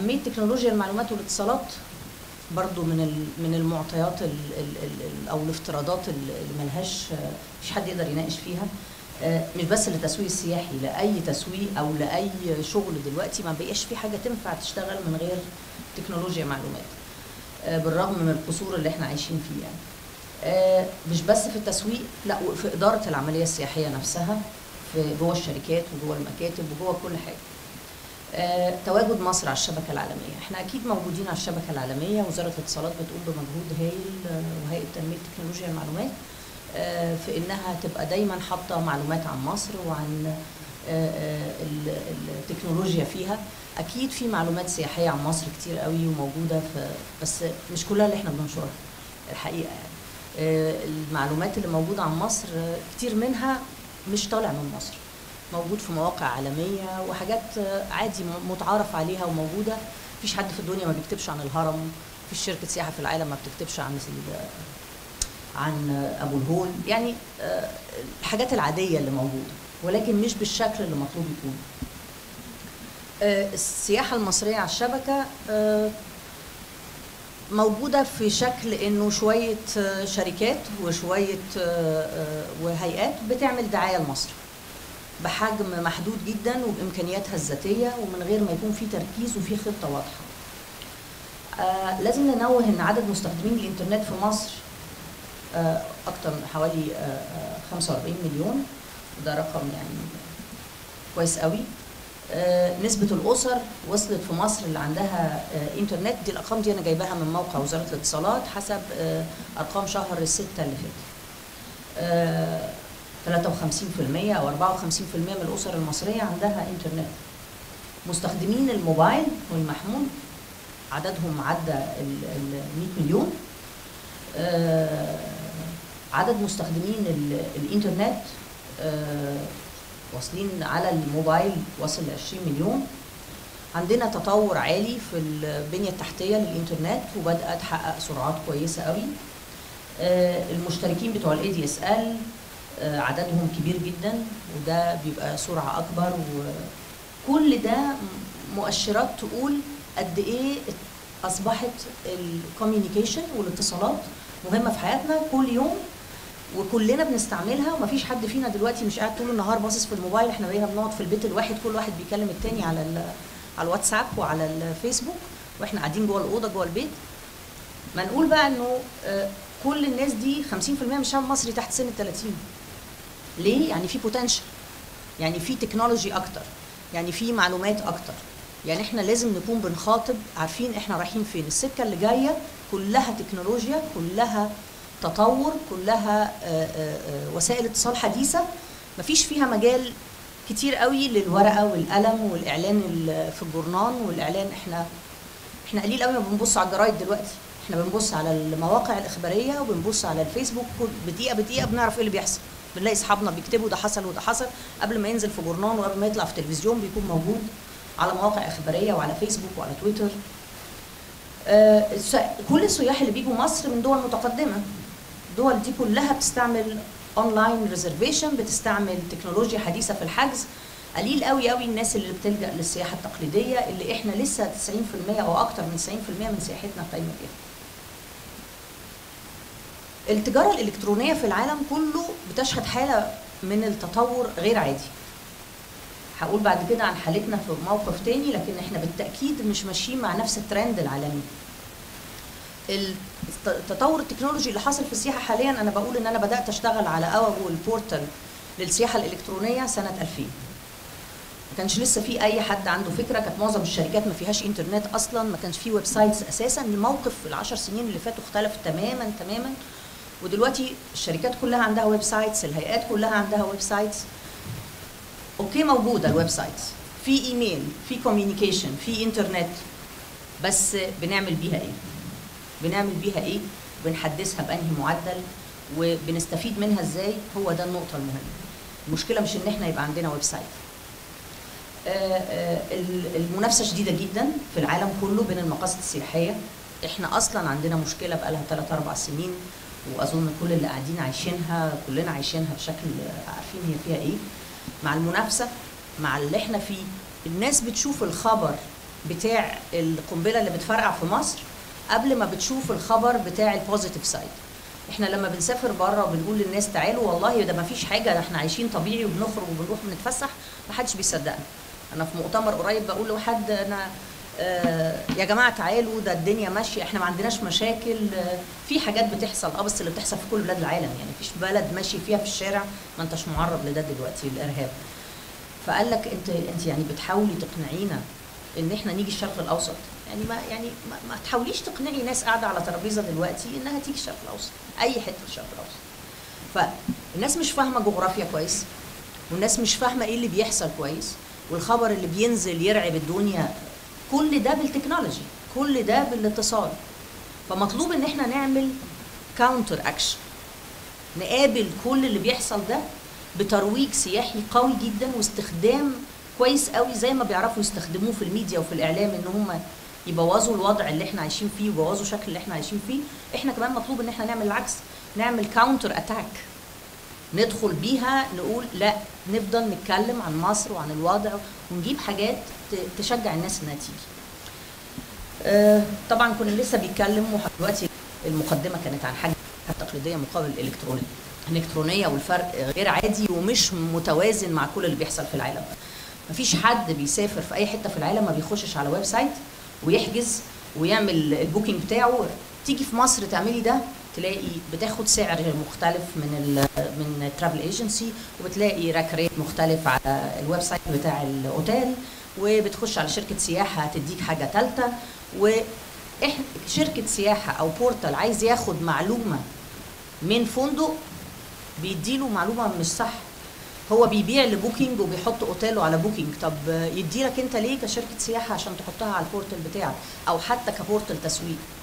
اهميه تكنولوجيا المعلومات والاتصالات برضو من ال- من المعطيات ال ال ال او الافتراضات ال- اللي ملهاش مش حد يقدر يناقش فيها آه، مش بس للتسويق السياحي لاي تسويق او لاي شغل دلوقتي ما بقاش في حاجه تنفع تشتغل من غير تكنولوجيا معلومات آه، بالرغم من القصور اللي احنا عايشين فيه يعني آه، مش بس في التسويق لا وفي اداره العمليه السياحيه نفسها في جوه الشركات وجوه المكاتب وجوه كل حاجه آه، تواجد مصر على الشبكه العالميه احنا اكيد موجودين على الشبكه العالميه وزاره الاتصالات بتقوم بمجهود هايل آه، وهيئه تنميه تكنولوجيا المعلومات آه، في انها تبقى دايما حاطه معلومات عن مصر وعن آه، آه، ال- التكنولوجيا فيها اكيد في معلومات سياحيه عن مصر كتير قوي وموجوده في بس مش كلها اللي احنا بننشرها الحقيقه يعني آه، المعلومات اللي موجوده عن مصر آه، كتير منها مش طالع من مصر موجود في مواقع عالميه وحاجات آه، عادي م- متعارف عليها وموجوده مفيش حد في الدنيا ما بيكتبش عن الهرم مفيش شركه سياحه في العالم ما بتكتبش عن ال- عن ابو الهول يعني آه، الحاجات العاديه اللي موجوده ولكن مش بالشكل اللي مطلوب يكون آه، السياحه المصريه على الشبكه آه، موجوده في شكل انه شويه آه، شركات وشويه آه، آه، وهيئات بتعمل دعايه لمصر بحجم محدود جدا وبامكانياتها الذاتيه ومن غير ما يكون في تركيز وفي خطه واضحه آه لازم ننوه ان عدد مستخدمين الانترنت في مصر آه اكتر من حوالي آه آه 45 مليون وده رقم يعني كويس قوي آه نسبة الأسر وصلت في مصر اللي عندها آه إنترنت دي الأرقام دي أنا جايباها من موقع وزارة الاتصالات حسب آه أرقام شهر الستة اللي فات. آه 53% أو 54% من الأسر المصرية عندها إنترنت. مستخدمين الموبايل والمحمول عددهم عدى ال ال 100 مليون. آه عدد مستخدمين ال- الإنترنت آه واصلين على الموبايل واصل ل 20 مليون عندنا تطور عالي في البنية التحتية للإنترنت وبدأت تحقق سرعات كويسة قوي آه، المشتركين بتوع الاي دي اس ال عددهم كبير جدا وده بيبقى سرعة أكبر وكل ده م- مؤشرات تقول قد إيه أصبحت الكوميونيكيشن والاتصالات مهمة في حياتنا كل يوم وكلنا بنستعملها ومفيش حد فينا دلوقتي مش قاعد طول النهار باصص في الموبايل احنا بقينا بنقعد في البيت الواحد كل واحد بيكلم التاني على ال- على الواتساب وعلى الفيسبوك واحنا قاعدين جوه الاوضه جوه البيت ما نقول بقى انه آه، كل الناس دي 50% من الشعب المصري تحت سن ال 30 ليه؟ يعني في بوتنشال يعني في تكنولوجي اكتر يعني في معلومات اكتر يعني احنا لازم نكون بنخاطب عارفين احنا رايحين فين السكه اللي جايه كلها تكنولوجيا كلها تطور كلها آه، آه، آه، وسائل اتصال حديثه مفيش فيها مجال كتير قوي للورقه والقلم والاعلان ال- في الجورنان والاعلان احنا احنا قليل قوي ما بنبص على الجرايد دلوقتي احنا بنبص على المواقع الاخباريه وبنبص على الفيسبوك كل بدقيقه بدقيقه بنعرف ايه اللي بيحصل بنلاقي اصحابنا بيكتبوا ده حصل وده حصل قبل ما ينزل في جورنان وقبل ما يطلع في تلفزيون بيكون موجود على مواقع اخباريه وعلى فيسبوك وعلى تويتر آه، الس- كل السياح اللي بيجوا مصر من دول متقدمه الدول دي كلها بتستعمل اونلاين ريزرفيشن بتستعمل تكنولوجيا حديثه في الحجز قليل قوي قوي الناس اللي بتلجا للسياحه التقليديه اللي احنا لسه 90% او اكتر من 90% من سياحتنا قايمه بيها التجاره الالكترونيه في العالم كله بتشهد حاله من التطور غير عادي هقول بعد كده عن حالتنا في موقف تاني لكن احنا بالتاكيد مش ماشيين مع نفس الترند العالمي التطور التكنولوجي اللي حاصل في السياحه حاليا انا بقول ان انا بدات اشتغل على اول بورتال للسياحه الالكترونيه سنه 2000 ما كانش لسه في اي حد عنده فكره كانت معظم الشركات ما فيهاش انترنت اصلا ما كانش في ويب سايتس اساسا الموقف في العشر سنين اللي فاتوا اختلف تماما تماما ودلوقتي الشركات كلها عندها ويب سايتس الهيئات كلها عندها ويب سايتس اوكي موجوده الويب سايتس في ايميل في كوميونيكيشن في انترنت بس بنعمل بيها ايه بنعمل بيها ايه بنحدثها بانهي معدل وبنستفيد منها ازاي هو ده النقطه المهمه المشكله مش ان احنا يبقى عندنا ويب سايت آه، آه، ال- المنافسه شديده جدا في العالم كله بين المقاصد السياحيه احنا اصلا عندنا مشكله بقالها 3 4 سنين واظن كل اللي قاعدين عايشينها كلنا عايشينها بشكل عارفين هي فيها ايه مع المنافسه مع اللي احنا فيه الناس بتشوف الخبر بتاع القنبله اللي بتفرقع في مصر قبل ما بتشوف الخبر بتاع البوزيتيف سايد احنا لما بنسافر بره وبنقول للناس تعالوا والله ده ما فيش حاجه ده احنا عايشين طبيعي وبنخرج وبنروح بنتفسح ما حدش بيصدقنا انا في مؤتمر قريب بقول لحد انا آه يا جماعه تعالوا ده الدنيا ماشيه احنا ما عندناش مشاكل آه في حاجات بتحصل اه بس اللي بتحصل في كل بلاد العالم يعني مفيش بلد ماشي فيها في الشارع ما انتش معرض لده دلوقتي الارهاب فقال لك انت انت يعني بتحاولي تقنعينا ان احنا نيجي الشرق الاوسط يعني ما يعني ما, ما تحاوليش تقنعي ناس قاعده على ترابيزه دلوقتي انها تيجي الشرق الاوسط اي حته في الشرق الاوسط فالناس مش فاهمه جغرافيا كويس والناس مش فاهمه ايه اللي بيحصل كويس والخبر اللي بينزل يرعب الدنيا كل ده بالتكنولوجي كل ده بالاتصال فمطلوب ان احنا نعمل كاونتر اكشن نقابل كل اللي بيحصل ده بترويج سياحي قوي جدا واستخدام كويس قوي زي ما بيعرفوا يستخدموه في الميديا وفي الاعلام ان هم يبوظوا الوضع اللي احنا عايشين فيه ويبوظوا الشكل اللي احنا عايشين فيه احنا كمان مطلوب ان احنا نعمل العكس نعمل كاونتر اتاك ندخل بيها نقول لا نفضل نتكلم عن مصر وعن الوضع ونجيب حاجات تشجع الناس انها تيجي آه طبعا كنا لسه بيتكلم دلوقتي المقدمه كانت عن حاجه تقليديه مقابل الالكترونيه الالكترونيه والفرق غير عادي ومش متوازن مع كل اللي بيحصل في العالم مفيش حد بيسافر في اي حته في العالم ما بيخشش على ويب سايت ويحجز ويعمل البوكينج بتاعه تيجي في مصر تعملي ده تلاقي بتاخد سعر مختلف من ال من ترافل ايجنسي وبتلاقي راك ريت مختلف على الويب سايت بتاع الاوتيل وبتخش على شركه سياحه تديك حاجه ثالثه واحنا شركه سياحه او بورتال عايز ياخد معلومه من فندق بيديله معلومه مش صح هو بيبيع لبوكينج وبيحط اوتيله على بوكينج طب يدي لك انت ليه كشركه سياحه عشان تحطها على البورتال بتاعك او حتى كبورتال تسويق